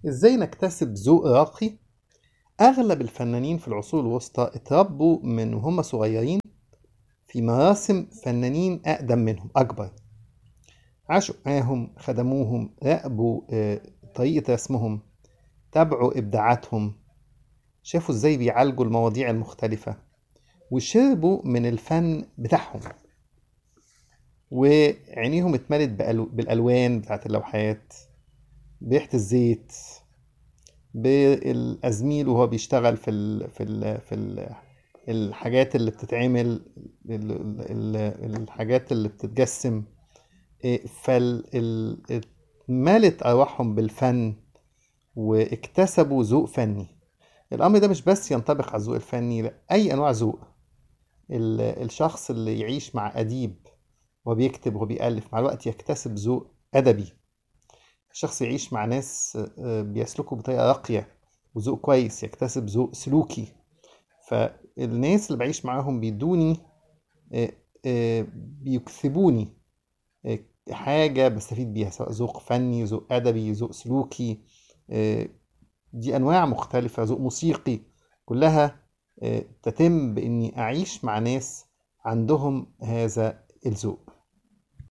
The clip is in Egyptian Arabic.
ازاي نكتسب ذوق راقي اغلب الفنانين في العصور الوسطى اتربوا من وهم صغيرين في مراسم فنانين اقدم منهم اكبر عاشوا معاهم خدموهم راقبوا آه، طريقة رسمهم تابعوا ابداعاتهم شافوا ازاي بيعالجوا المواضيع المختلفة وشربوا من الفن بتاعهم وعينيهم اتملت بألو- بالالوان بتاعت اللوحات بريحة الزيت بالازميل وهو بيشتغل في ال في ال في ال الحاجات اللي بتتعمل ال- ال- ال- الحاجات اللي بتتجسم إيه، فال ال- مالت ارواحهم بالفن واكتسبوا ذوق فني الامر ده مش بس ينطبق على الذوق الفني لا اي انواع ذوق ال- الشخص اللي يعيش مع اديب وبيكتب وبيألف مع الوقت يكتسب ذوق ادبي الشخص يعيش مع ناس آه، بيسلكوا بطريقة راقية وذوق كويس يكتسب ذوق سلوكي فالناس اللي بعيش معاهم بيدوني آه، آه، بيكسبوني آه، حاجة بستفيد بيها سواء ذوق فني ذوق أدبي ذوق سلوكي آه، دي أنواع مختلفة ذوق موسيقي كلها آه، تتم بإني أعيش مع ناس عندهم هذا الذوق